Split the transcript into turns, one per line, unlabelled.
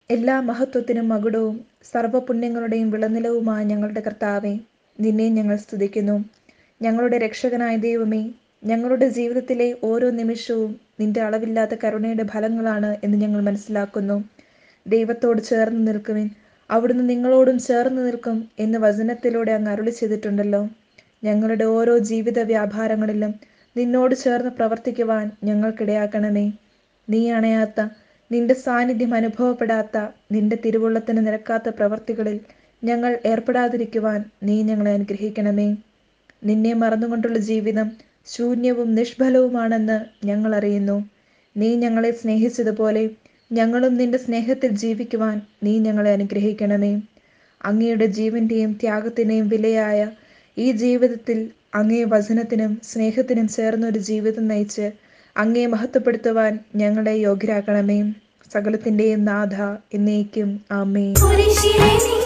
എല്ലാ മഹത്വത്തിനും മകുടവും സർവ്വപുണ്യങ്ങളുടെയും വിളനിലവുമായ ഞങ്ങളുടെ കർത്താവെ നിന്നെ ഞങ്ങൾ സ്തുതിക്കുന്നു ഞങ്ങളുടെ രക്ഷകനായ ദൈവമേ ഞങ്ങളുടെ ജീവിതത്തിലെ ഓരോ നിമിഷവും നിന്റെ അളവില്ലാത്ത കരുണയുടെ ഫലങ്ങളാണ് എന്ന് ഞങ്ങൾ മനസ്സിലാക്കുന്നു ദൈവത്തോട് ചേർന്ന് നിൽക്കുവിൻ അവിടുന്ന് നിങ്ങളോടും ചേർന്ന് നിൽക്കും എന്ന് വചനത്തിലൂടെ അങ്ങ് അരുളി ചെയ്തിട്ടുണ്ടല്ലോ ഞങ്ങളുടെ ഓരോ ജീവിത വ്യാപാരങ്ങളിലും നിന്നോട് ചേർന്ന് പ്രവർത്തിക്കുവാൻ ഞങ്ങൾക്കിടയാക്കണമേ നീ അണയാത്ത നിന്റെ സാന്നിധ്യം അനുഭവപ്പെടാത്ത നിന്റെ തിരുവുള്ളത്തിന് നിരക്കാത്ത പ്രവർത്തികളിൽ ഞങ്ങൾ ഏർപ്പെടാതിരിക്കുവാൻ നീ ഞങ്ങളെ അനുഗ്രഹിക്കണമേ നിന്നെ മറന്നുകൊണ്ടുള്ള ജീവിതം ശൂന്യവും നിഷ്ഫലവുമാണെന്ന് ഞങ്ങൾ അറിയുന്നു നീ ഞങ്ങളെ സ്നേഹിച്ചതുപോലെ ഞങ്ങളും നിന്റെ സ്നേഹത്തിൽ ജീവിക്കുവാൻ നീ ഞങ്ങളെ അനുഗ്രഹിക്കണമേ അങ്ങയുടെ ജീവന്റെയും ത്യാഗത്തിന്റെയും വിലയായ ഈ ജീവിതത്തിൽ അങ്ങേ വചനത്തിനും സ്നേഹത്തിനും ചേർന്ന ഒരു ജീവിതം നയിച്ച് അങ്ങേ മഹത്വപ്പെടുത്തുവാൻ ഞങ്ങളെ യോഗ്യരാക്കണമേ സകലത്തിന്റെയും നാഥ എന്നേക്കും ആമേ
കുരിശിലെ നീ